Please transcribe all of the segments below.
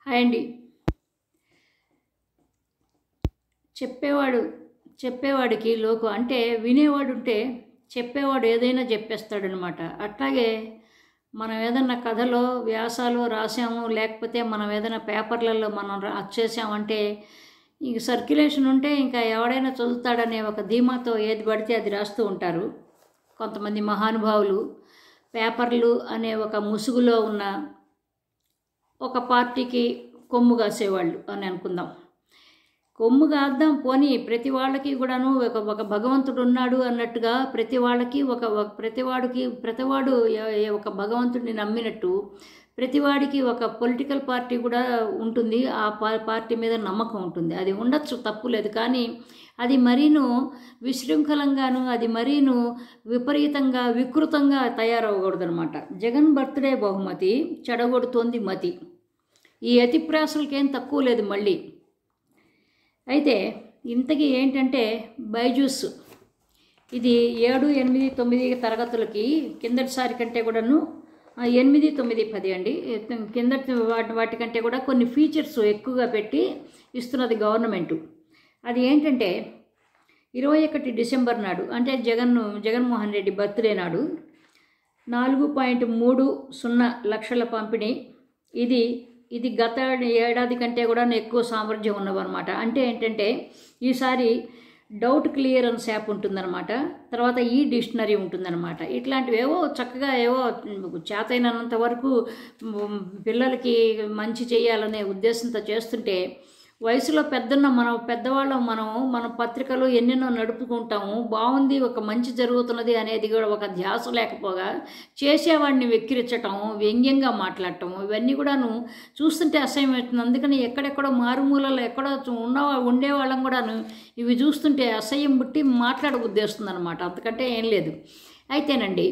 hi అండి చెప్పేవాడు చెప్పేవాడికి లోకు అంటే వినేవాడు ఉంటే చెప్పేవాడు ఏదైనా చెప్పేస్తాడనమాట అట్లాగే మనం ఏదన్నా కథలో వ్యాసాలు రాసాము లేకపోతే మనం ఏదైనా పేపర్లలో మనం రా- చేసామంటే ఇంక సర్క్యులేషన్ ఉంటే ఇంకా ఎవడైనా చదువుతాడనే ఒక ధీమాతో ఏది పడితే అది రాస్తూ ఉంటారు కొంతమంది మహానుభావులు పేపర్లు అనే ఒక ముసుగులో ఉన్న ఒక పార్టీకి కొమ్ము కాసేవాళ్ళు అని అనుకుందాం కొమ్ము కాద్దాం పోనీ ప్రతి వాళ్ళకి కూడాను ఒక ఒక భగవంతుడు ఉన్నాడు అన్నట్టుగా ప్రతి వాళ్ళకి ఒక ఒక- ప్రతివాడికి ప్రతివాడు ఎ- ఎ- ఒక భగవంతుడిని నమ్మినట్టు ప్రతివాడికి ఒక పొలిటికల్ పార్టీ కూడా ఉంటుంది ఆ పా- పార్టీ మీద నమ్మకం ఉంటుంది అది ఉండొచ్చు తప్పు లేదు కానీ అది మరీను విశృంఖలంగాను అది మరీను విపరీతంగా వికృతంగా తయారవ్వకూడదనమాట జగన్ బర్త్డే బహుమతి చెడగొడుతోంది మతి ఈ అతిప్రాసులకేం తక్కువ లేదు మళ్ళీ అయితే ఇంతకీ ఏంటంటే బైజూస్ ఇది ఏడు ఎనిమిది తొమ్మిది తరగతులకి కిందటిసారి కంటే కూడాను ఆ, ఎనిమిది తొమ్మిది పది అండి కిందటి వాటి వాటికంటే కూడా కొన్ని ఫీచర్స్ ఎక్కువగా పెట్టి ఇస్తున్నది గవర్నమెంటు అది ఏంటంటే ఇరవై ఒకటి డిసెంబర్ నాడు అంటే జగన్ జగన్మోహన్ రెడ్డి బర్త్డే నాడు నాలుగు పాయింట్ మూడు సున్నా లక్షల పంపిణీ ఇది ఇది గత ఏడాది కంటే కూడా ఎక్కువ సామర్థ్యం ఉన్నవన్నమాట అంటే ఏంటంటే ఈసారి డౌట్ క్లియరెన్స్ యాప్ ఉంటుందన్నమాట తర్వాత ఈ డిక్షనరీ ఉంటుందన్నమాట ఇట్లాంటివి ఏవో చక్కగా ఏవో చేతైనంత వరకు మ్, పిల్లలకి మంచి చేయాలనే ఉద్దేశంతో చేస్తుంటే వయసులో పెద్దన్న మనం పెద్దవాళ్ళం మనం మన పత్రికలు ఎన్నెన్నో నడుపుకుంటాము బాగుంది ఒక మంచి జరుగుతున్నది అనేది కూడా ఒక ధ్యాస లేకపోగా చేసేవాడిని వెక్కిరించటం వ్యంగ్యంగా మాట్లాడటం ఇవన్నీ కూడాను చూస్తుంటే అసహ్యం అవుతుంది అందుకని ఎక్కడెక్కడో మారుమూలలో ఎక్కడో చూ- ఉన్న ఉండేవాళ్ళం కూడాను ఇవి చూస్తుంటే అసహ్యం పుట్టి మాట్లాడబుద్దేస్తుంది అనమాట అంతకంటే ఏం లేదు అయితేనండి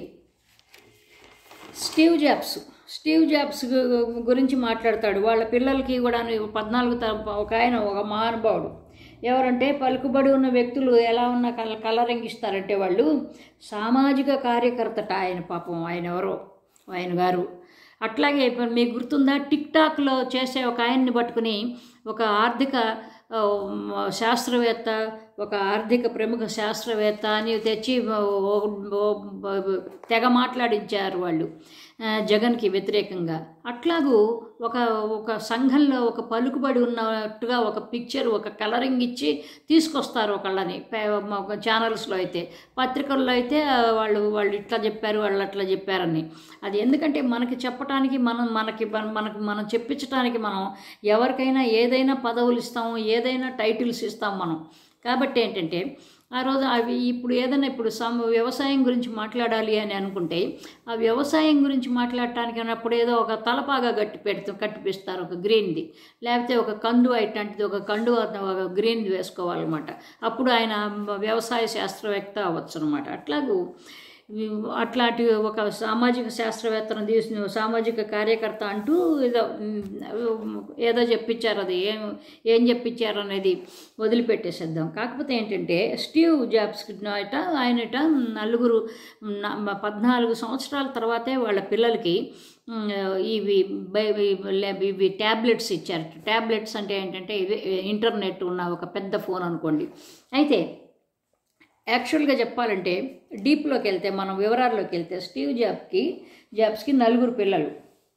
స్టీవ్ జాబ్స్ స్టీవ్ జాబ్స్ గు- గురించి మాట్లాడతాడు వాళ్ళ పిల్లలకి కూడా పద్నాలుగు త- ఒక ఆయన ఒక మహానుభావుడు ఎవరంటే పలుకుబడి ఉన్న వ్యక్తులు ఎలా ఉన్న కల కలరంగిస్తారంటే వాళ్ళు సామాజిక కార్యకర్తట ఆయన పాపం ఆయన ఎవరో ఆయన గారు అట్లాగే ఇప్పుడు మీకు గుర్తుందా టిక్ టాక్లో చేసే ఒక ఆయన్ని పట్టుకుని ఒక ఆర్థిక ఆ, శాస్త్రవేత్త ఒక ఆర్థిక ప్రముఖ శాస్త్రవేత్త అని తెచ్చి ఓ- ఓ- ఓ- తెగ మాట్లాడించారు వాళ్ళు ఆ, జగన్కి వ్యతిరేకంగా అట్లాగూ ఒక ఒక సంఘంలో ఒక పలుకుబడి ఉన్నట్టుగా ఒక పిక్చర్ ఒక కలరింగ్ ఇచ్చి తీసుకొస్తారు ఒకళ్ళని ఛానల్స్లో అయితే పత్రికల్లో అయితే ఆ, వాళ్ళు వాళ్ళు ఇట్లా చెప్పారు వాళ్ళు అట్లా చెప్పారని అది ఎందుకంటే మనకి చెప్పటానికి మనం మనకి మన- మనకు మనం చెప్పించడానికి మనం ఎవరికైనా ఏదైనా పదవులు ఇస్తాము ఏదైనా టైటిల్స్ ఇస్తాం మనం కాబట్టి ఏంటంటే ఆ రోజు అవి ఇప్పుడు ఏదైనా ఇప్పుడు సమ వ్యవసాయం గురించి మాట్లాడాలి అని అనుకుంటే ఆ వ్యవసాయం గురించి మాట్లాడటానికి అన్నప్పుడు ఏదో ఒక తలపాగా కట్టి పెడుతూ కట్టిపిస్తారు ఒక గ్రీన్ది లేకపోతే ఒక కండు ఇట్లాంటిది ఒక కండు ఒక గ్రీన్ది వేసుకోవాలన్నమాట అప్పుడు ఆయన వ్యవసాయ శాస్త్రవేత్త అవ్వచ్చు అనమాట అట్లాగూ అట్లాంటి ఒక సామాజిక శాస్త్రవేత్తను తీసిన సామాజిక కార్యకర్త అంటూ ఏదో ఉమ్, ఏదో చెప్పించారు అది ఏం ఏం చెప్పించారు అనేది వదిలిపెట్టేసేద్దాం కాకపోతే ఏంటంటే స్టీవ్ జాబ్స్ అట ఆయనట నలుగురు న- పద్నాలుగు సంవత్సరాల తర్వాతే వాళ్ళ పిల్లలకి ఉమ్, ఇవి బై- ఇవి- ఇవి ట్యాబ్లెట్స్ ఇచ్చారు ట్యాబ్లెట్స్ అంటే ఏంటంటే ఇది ఇంటర్నెట్ ఉన్న ఒక పెద్ద ఫోన్ అనుకోండి అయితే యాక్చువల్గా చెప్పాలంటే డీప్లోకి వెళ్తే మనం వివరాల్లోకి వెళ్తే స్టీవ్ జాబ్కి జాబ్స్కి నలుగురు పిల్లలు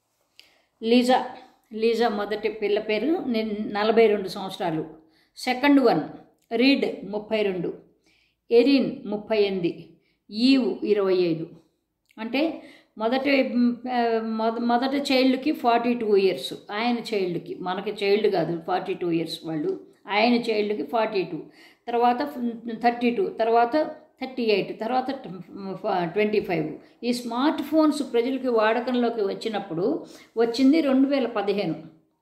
లీజా లీజా మొదటి పిల్ల పేరు నిన్- నలభై రెండు సంవత్సరాలు సెకండ్ వన్ రీడ్ ముప్పై రెండు ఎరిన్ ముప్పై ఎనిమిది ఈవ్ ఇరవై ఐదు అంటే మొదటి మ్, ఆ, మొద మొదటి చైల్డ్కి ఫార్టీ టూ ఇయర్స్ ఆయన చైల్డ్కి మనకి చైల్డ్ కాదు ఫార్టీ టూ ఇయర్స్ వాళ్ళు ఆయన చైల్డ్కి ఫార్టీ టూ తర్వాత థర్టీ టూ తర్వాత థర్టీ ఎయిట్ తర్వాత ట్వంటీ ఫైవ్ ఈ స్మార్ట్ ఫోన్స్ ప్రజలకి వాడకంలోకి వచ్చినప్పుడు వచ్చింది రెండు వేల పదిహేను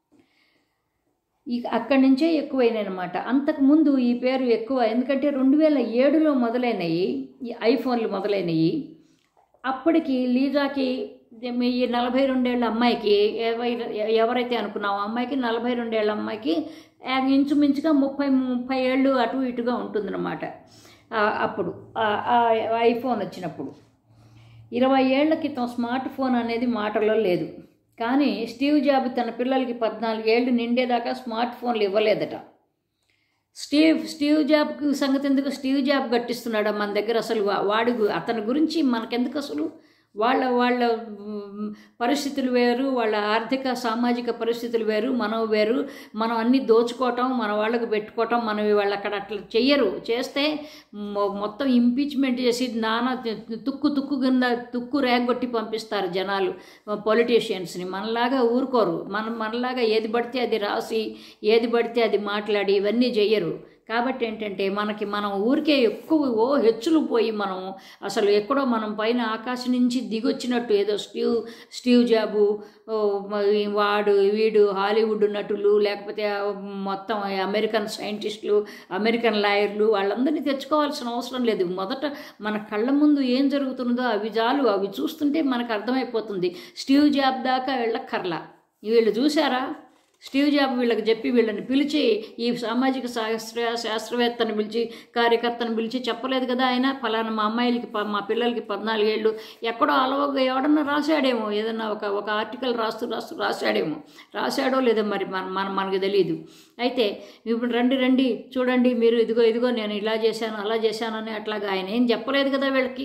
ఈ అక్కడి నుంచే ఎక్కువైనాయి అనమాట అంతకుముందు ఈ పేరు ఎక్కువ ఎందుకంటే రెండు వేల ఏడులో మొదలైనవి ఈ ఐఫోన్లు మొదలైనవి అప్పటికి లీజాకి ఈ నలభై రెండేళ్ల అమ్మాయికి ఎవై- ఎవరైతే అనుకున్నామో ఆ అమ్మాయికి నలభై రెండేళ్ల అమ్మాయికి ఆ ఇంచుమించుగా ముప్పై ముప్పై ఏళ్ళు అటు ఇటుగా ఉంటుందన్నమాట ఆ, అప్పుడు ఆ- ఆ ఐఫోన్ వచ్చినప్పుడు ఇరవై ఏళ్ల క్రితం స్మార్ట్ ఫోన్ అనేది మాటలో లేదు కానీ స్టీవ్ జాబ్ తన పిల్లలకి పద్నాలుగేళ్ళు నిండేదాకా స్మార్ట్ ఫోన్లు ఇవ్వలేదట స్టీవ్ స్టీవ్ జాబ్కి సంగతి ఎందుకు స్టీవ్ జాబ్ గట్టిస్తున్నాడు మన దగ్గర అసలు వా- వాడి గు- అతని గురించి మనకెందుకు అసలు వాళ్ళ వాళ్ళ మ్, పరిస్థితులు వేరు వాళ్ళ ఆర్థిక సామాజిక పరిస్థితులు వేరు మనం వేరు మనం అన్నీ దోచుకోవటం మన వాళ్ళకు పెట్టుకోవటం మనం వాళ్ళు అక్కడ అట్లా చెయ్యరు చేస్తే మొ- మొత్తం ఇంపీచ్మెంట్ చేసి నానా తుక్కు తుక్కు కింద తుక్కు రేగొట్టి పంపిస్తారు జనాలు పొలిటీషియన్స్ని మనలాగా ఊరుకోరు మనం మనలాగా ఏది పడితే అది రాసి ఏది పడితే అది మాట్లాడి ఇవన్నీ చెయ్యరు కాబట్టి ఏంటంటే మనకి మనం ఊరికే ఎక్కువ ఓ హెచ్చులు పోయి మనం అసలు ఎక్కడో మనం పైన ఆకాశం నుంచి దిగొచ్చినట్టు ఏదో స్టీవ్ స్టీవ్ జాబు ఓ, మరి వాడు వీడు హాలీవుడ్ నటులు లేకపోతే ఆ మొత్తం అమెరికన్ సైంటిస్టులు అమెరికన్ లాయర్లు వాళ్ళందరినీ తెచ్చుకోవాల్సిన అవసరం లేదు మొదట మన కళ్ళ ముందు ఏం జరుగుతున్నదో అవి చాలు అవి చూస్తుంటే మనకు అర్థమైపోతుంది స్టీవ్ జాబ్ దాకా వెళ్ళక్కర్లా వీళ్ళు చూసారా స్టీవ్ జాబ్ వీళ్ళకి చెప్పి వీళ్ళని పిలిచి ఈ సామాజిక శాస్త్ర శాస్త్రవేత్తని పిలిచి కార్యకర్తను పిలిచి చెప్పలేదు కదా ఆయన ఫలానా మా అమ్మాయిలకి ప- మా పిల్లలకి పద్నాలుగేళ్ళు ఎక్కడో అలవగా ఎవడన్నా రాశాడేమో ఏదన్నా ఒక ఒక ఆర్టికల్ రాస్తూ రాస్తూ రాశాడేమో రాశాడో లేదో మరి మన మన మనకు తెలియదు అయితే ఇప్పుడు రండి రండి చూడండి మీరు ఇదిగో ఇదిగో నేను ఇలా చేశాను అలా చేశానని అట్లాగా ఆయన ఏం చెప్పలేదు కదా వీళ్ళకి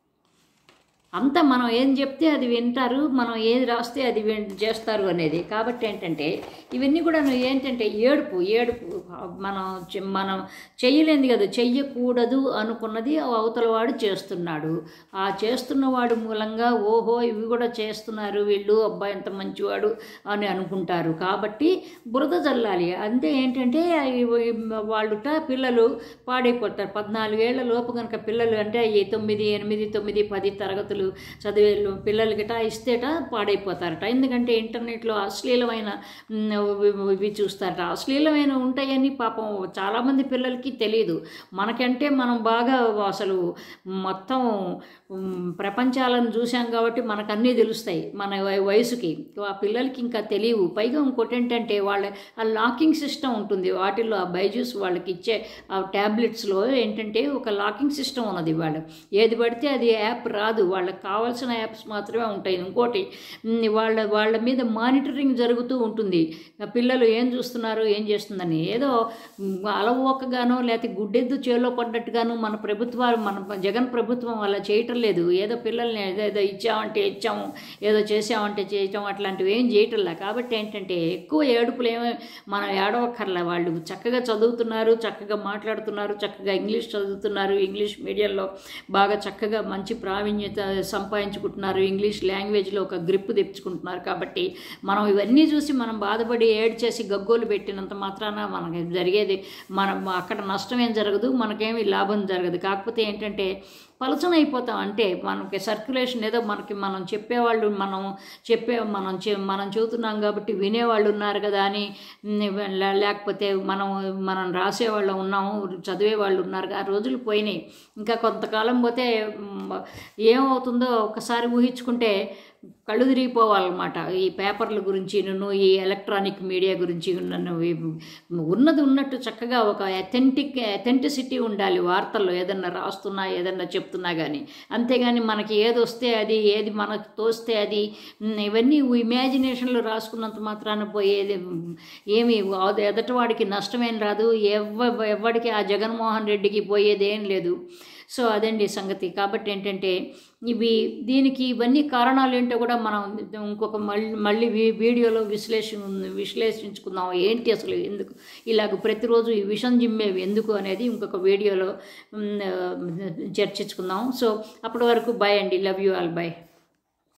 అంతా మనం ఏం చెప్తే అది వింటారు మనం ఏది రాస్తే అది విన్ చేస్తారు అనేది కాబట్టి ఏంటంటే ఇవన్నీ కూడా ఏంటంటే ఏడుపు ఏడుపు మనం చె- మనం చెయ్యలేంది కదా చెయ్యకూడదు అనుకున్నది అవతల వాడు చేస్తున్నాడు ఆ చేస్తున్నవాడు మూలంగా ఓహో ఇవి కూడా చేస్తున్నారు వీళ్ళు అబ్బాయి ఎంత మంచివాడు అని అనుకుంటారు కాబట్టి బురద చల్లాలి అంతే ఏంటంటే ఇవి- వాళ్ళుట పిల్లలు పాడైపోతారు పద్నాలుగేళ్ల లోపు కనుక పిల్లలు అంటే ఈ తొమ్మిది ఎనిమిది తొమ్మిది పది తరగతులు చదివే పిల్లలకిట ఇస్తేట పాడైపోతారట ఎందుకంటే ఇంటర్నెట్లో అశ్లీలమైన మ్, ఇవి- ఇవి చూస్తారట అశ్లీలమైన ఉంటాయని పాపం చాలామంది పిల్లలకి తెలియదు మనకంటే మనం బాగా అసలు మొత్తం మ్, ప్రపంచాలను చూసాం కాబట్టి మనకు అన్నీ తెలుస్తాయి మన వయ- వయసుకి ఆ పిల్లలకి ఇంకా తెలియవు పైగా ఇంకోటి ఏంటంటే వాళ్ళ ఆ లాకింగ్ సిస్టమ్ ఉంటుంది వాటిల్లో ఆ బైజూస్ వాళ్ళకి ఇచ్చే ఆ ట్యాబ్లెట్స్లో ఏంటంటే ఒక లాకింగ్ సిస్టమ్ ఉన్నది వాళ్ళు ఏది పడితే అది యాప్ రాదు వాళ్ళకి కావాల్సిన యాప్స్ మాత్రమే ఉంటాయి ఇంకోటి మ్, వాళ్ళ వాళ్ళ మీద మానిటరింగ్ జరుగుతూ ఉంటుంది ఆ పిల్లలు ఏం చూస్తున్నారు ఏం చేస్తుందని ఏదో మ్, అలవోకగానో లేకపోతే గుడ్డెద్దు చేలో పడ్డట్టుగాను మన ప్రభుత్వాలు మన జగన్ ప్రభుత్వం అలా చేయటం లేదు ఏదో పిల్లల్ని ఏదో ఏదో ఇచ్చామంటే ఇచ్చాము ఏదో చేసామంటే చేయటం అట్లాంటివి ఏం చేయటంలా కాబట్టి ఏంటంటే ఎక్కువ ఏడుపులు ఏమో మనం ఏడవక్కర్లా వాళ్ళు చక్కగా చదువుతున్నారు చక్కగా మాట్లాడుతున్నారు చక్కగా ఇంగ్లీష్ చదువుతున్నారు ఇంగ్లీష్ మీడియంలో బాగా చక్కగా మంచి ప్రావీణ్యత సంపాదించుకుంటున్నారు ఇంగ్లీష్ లాంగ్వేజ్లో ఒక గ్రిప్ తెచ్చుకుంటున్నారు కాబట్టి మనం ఇవన్నీ చూసి మనం బాధపడి ఏడ్ చేసి గగ్గోలు పెట్టినంత మాత్రాన మనకి జరిగేది మనం అక్కడ నష్టం ఏం జరగదు మనకేమి లాభం జరగదు కాకపోతే ఏంటంటే పలచన అయిపోతాం అంటే మనకి సర్క్యులేషన్ ఏదో మనకి మనం చెప్పేవాళ్ళు మనం చెప్పే మనం చె మనం చెబుతున్నాం కాబట్టి వినేవాళ్ళు ఉన్నారు కదా అని ఉమ్, లే- లేకపోతే మనం మనం రాసేవాళ్ళు ఉన్నాము చదివే వాళ్ళు ఉన్నారు ఆ రోజులు పోయినాయి ఇంకా కొంతకాలం పోతే ఉమ్, ఏమవుతుందో ఒకసారి ఊహించుకుంటే కళ్ళు తిరిగిపోవాలన్నమాట ఈ పేపర్ల గురించి నన్ను ఈ ఎలక్ట్రానిక్ మీడియా గురించి నన్ను ఈ- ఉన్నది ఉన్నట్టు చక్కగా ఒక అథెంటిక్ అథెంటిసిటీ ఉండాలి వార్తల్లో ఏదన్నా రాస్తున్నా ఏదన్నా చెప్తున్నా కానీ అంతేగాని మనకి ఏది వస్తే అది ఏది మనకు తోస్తే అది ఉమ్, ఇవన్నీ ఇమాజినేషన్లో రాసుకున్నంత మాత్రాన పోయేది ఉమ్, ఏమి అది ఎదటివాడికి నష్టమేం రాదు ఎవ ఎవరికి ఆ జగన్మోహన్ రెడ్డికి పోయేది ఏం లేదు సో అదండి సంగతి కాబట్టి ఏంటంటే ఇవి దీనికి ఇవన్నీ కారణాలు ఏంటో కూడా మనం ఇంకొక మళ్ళీ మళ్ళీ వీ- వీడియోలో విశ్లేషణ విశ్లేషించుకుందాం ఏంటి అసలు ఎందుకు ఇలాగ ప్రతిరోజు ఈ విషం జిమ్మేవి ఎందుకు అనేది ఇంకొక వీడియోలో మ్, చర్చించుకుందాం సో అప్పటి వరకు బాయ్ అండి లవ్ యూ ఆల్ బాయ్